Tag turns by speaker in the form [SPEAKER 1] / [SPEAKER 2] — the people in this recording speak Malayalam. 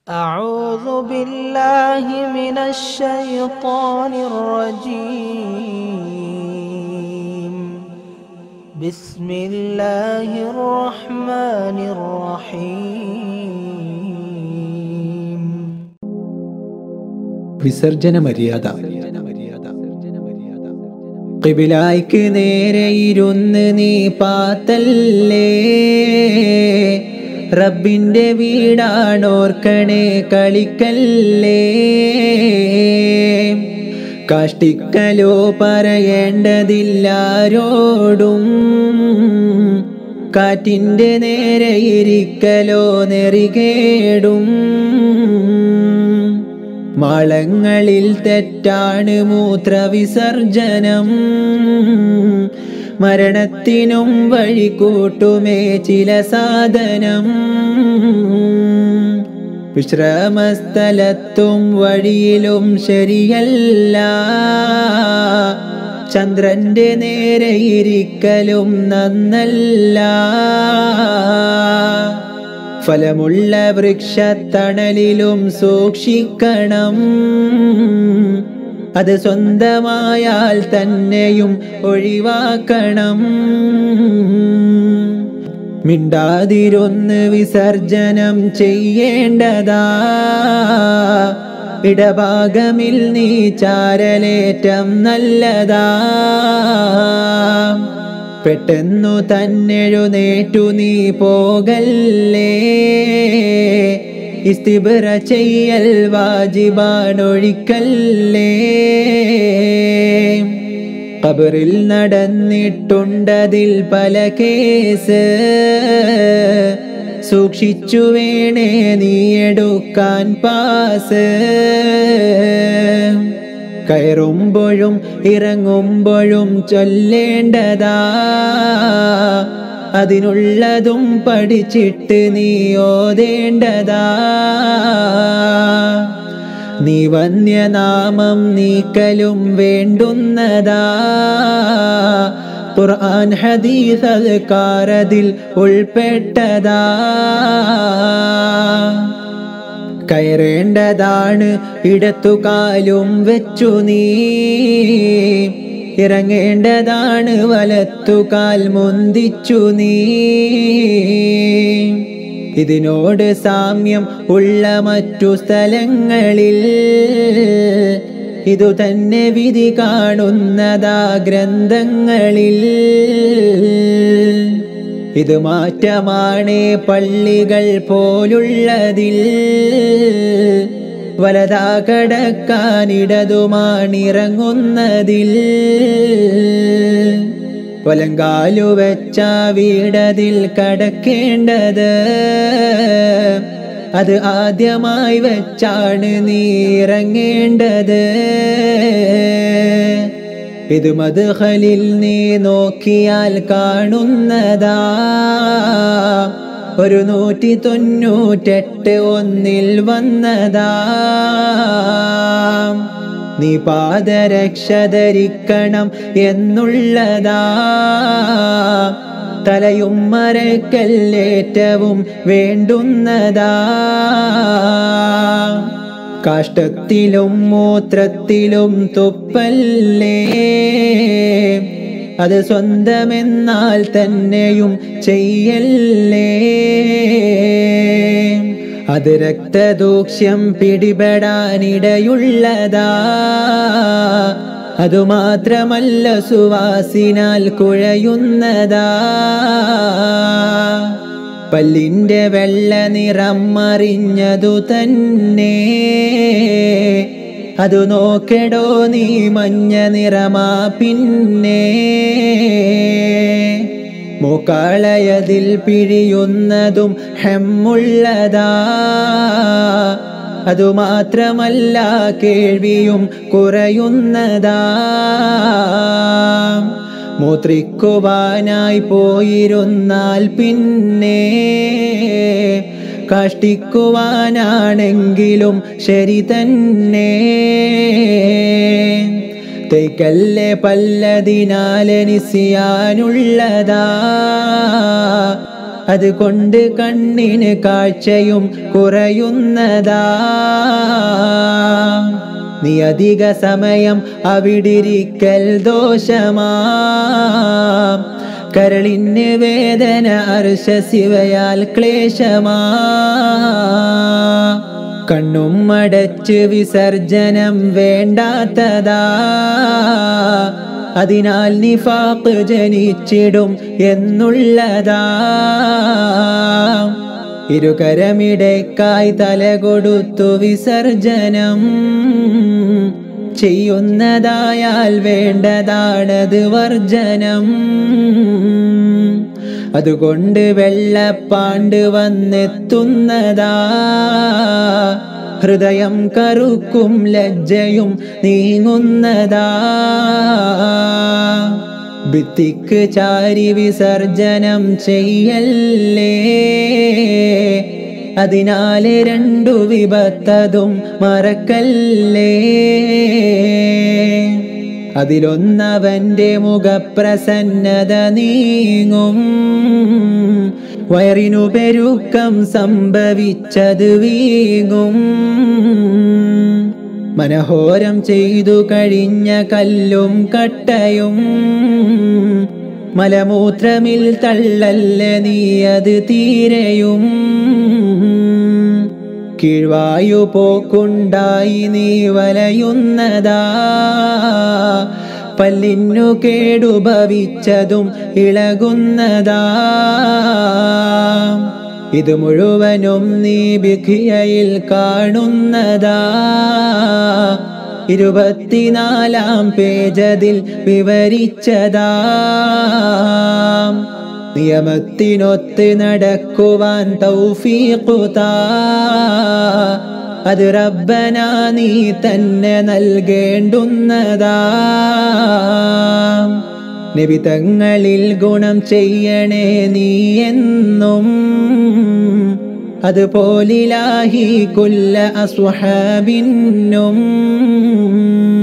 [SPEAKER 1] أعوذ بالله من الشيطان الرجيم بسم الله الرحمن الرحيم
[SPEAKER 2] വിസർജന മര്യാദ കിബിലായ്ക്ക് നേരെ ഇരുന്ന് നീ പാത്തല്ലേ റബ്ബിന്റെ വീടാണോർക്കണേ കളിക്കല്ലേ കാഷ്ടിക്കലോ പറയേണ്ടതില്ലാരോടും കാറ്റിന്റെ നേരെ ഇരിക്കലോ നെറികേടും മാളങ്ങളിൽ തെറ്റാണ് മൂത്രവിസർജനം മരണത്തിനും വഴികൂട്ടുമേ ചില സാധനം വിശ്രമസ്ഥലത്തും വഴിയിലും ശരിയല്ല ചന്ദ്രന്റെ നേരെ ഇരിക്കലും നന്നല്ല ഫലമുള്ള വൃക്ഷത്തണലിലും സൂക്ഷിക്കണം അത് സ്വന്തമായാൽ തന്നെയും ഒഴിവാക്കണം മിണ്ടാതിരുന്ന് വിസർജനം ചെയ്യേണ്ടതാ ഇടഭാഗമിൽ നീ ചാരലേറ്റം നല്ലതാ പെട്ടെന്നു തന്നെഴുന്നേറ്റു നീ പോകല്ലേ ഇസ്തിബറ ചെയ്യൽ വാജിബാണൊഴിക്കല്ലേ കബറിൽ നടന്നിട്ടുണ്ടതിൽ പല കേസ് സൂക്ഷിച്ചു വേണേ നീ എടുക്കാൻ പാസ് കയറുമ്പോഴും ഇറങ്ങുമ്പോഴും ചൊല്ലേണ്ടതാ അതിനുള്ളതും പഠിച്ചിട്ട് നീ ഓതേണ്ടതാ നീ വന്യനാമം നീക്കലും വേണ്ടുന്നതാ ഖുർആൻ ഹദീസ് അദ്കാരതിൽ ഉൾപ്പെട്ടതാ കയറേണ്ടതാണ് ഇടത്തുകാലും വെച്ചു നീ ഇറങ്ങേണ്ടതാണ് വലത്തുകാൽ മുന്തിച്ചു നീ ഇതിനോട് സാമ്യം ഉള്ള മറ്റു സ്ഥലങ്ങളിൽ ഇതു തന്നെ വിധി കാണുന്നതാ ഗ്രന്ഥങ്ങളിൽ ഇത് മാറ്റമാണേ പള്ളികൾ പോലുള്ളതിൽ വലതാ കടക്കാനിടതുമാണിറങ്ങുന്നതിൽ വലങ്കാലു വെച്ച വീടതിൽ കടക്കേണ്ടത് അത് ആദ്യമായി വെച്ചാണ് നീ ഇറങ്ങേണ്ടത് ഇത് മധുഹലിൽ നീ നോക്കിയാൽ കാണുന്നതാ ഒരു നൂറ്റി തൊണ്ണൂറ്റെട്ട് ഒന്നിൽ വന്നതാ നീ പാദരക്ഷ ധരിക്കണം എന്നുള്ളതാ തലയും മരക്കല്ലേറ്റവും വേണ്ടുന്നതാ കാഷ്ടത്തിലും മൂത്രത്തിലും തുപ്പല്ലേ അത് സ്വന്തമെന്നാൽ തന്നെയും ചെയ്യല്ലേ അത് രക്തദൂക്ഷ്യം പിടിപെടാനിടയുള്ളതാ അതുമാത്രമല്ല സുവാസിനാൽ കുഴയുന്നതാ പല്ലിന്റെ വെള്ള നിറം മറിഞ്ഞതു തന്നെ അതു നോക്കെടോ നീ മഞ്ഞ നിറമാ പിന്നെ മൂക്കാളയതിൽ പിഴിയുന്നതും ഹെമ്മുള്ളതാ അതുമാത്രമല്ല കേൾവിയും കുറയുന്നതാ മൂത്രിക്കുവാനായി പോയിരുന്നാൽ പിന്നെ കാഷ്ടിക്കുവാനാണെങ്കിലും ശരി തന്നെ തേക്കല്ലേ പല്ലതിനാലനിസിയാനുള്ളതാ അതുകൊണ്ട് കണ്ണിന് കാഴ്ചയും കുറയുന്നതാ നീ അധിക സമയം അവിടിരിക്കൽ ദോഷമാ കരളിന് വേദന അർശ ശിവയാൽ ക്ലേശമാ കണ്ണും അടച്ച് വിസർജനം വേണ്ടാത്തതാ അതിനാൽ നിഫാഖ് ജനിച്ചിടും എന്നുള്ളതാ ഇരുകരമിടയ്ക്കായി തല കൊടുത്തു വിസർജനം ചെയ്യുന്നതായാൽ വേണ്ടതാണത് വർജനം അതുകൊണ്ട് വെള്ളപ്പാണ്ട് വന്നെത്തുന്നതാ ഹൃദയം കറുക്കും ലജ്ജയും നീങ്ങുന്നതാ ഭിത്തിക്ക് ചാരി വിസർജനം ചെയ്യല്ലേ അതിനാലെ രണ്ടു വിപത്തതും മറക്കല്ലേ അതിലൊന്നവന്റെ മുഖപ്രസന്നത നീങ്ങും വയറിനു പെരുക്കം സംഭവിച്ചത് വീങ്ങും മനഹോരം ചെയ്തു കഴിഞ്ഞ കല്ലും കട്ടയും മലമൂത്രമിൽ തള്ളല്ല നീ അത് തീരെയും കീഴ്വായു പോക്കുണ്ടായി നീ വലയുന്നതാ പല്ലിനു കേടുഭവിച്ചതും ഇളകുന്നതാ ഇത് മുഴുവനും നീ ബിഖിയയിൽ കാണുന്നതാ ഇരുപത്തിനാലാം പേജതിൽ വിവരിച്ചതാ നിയമത്തിനൊത്ത് നടക്കുവാൻ തൗഫീഖുതാ അത് റബ്ബന നീ തന്നെ നൽകേണ്ടുന്നതാ നബി തങ്ങളിൽ ഗുണം ചെയ്യണേ നീ എന്നും അതുപോലിലാഹി കുല്ല അസ്വഹാബിന്നും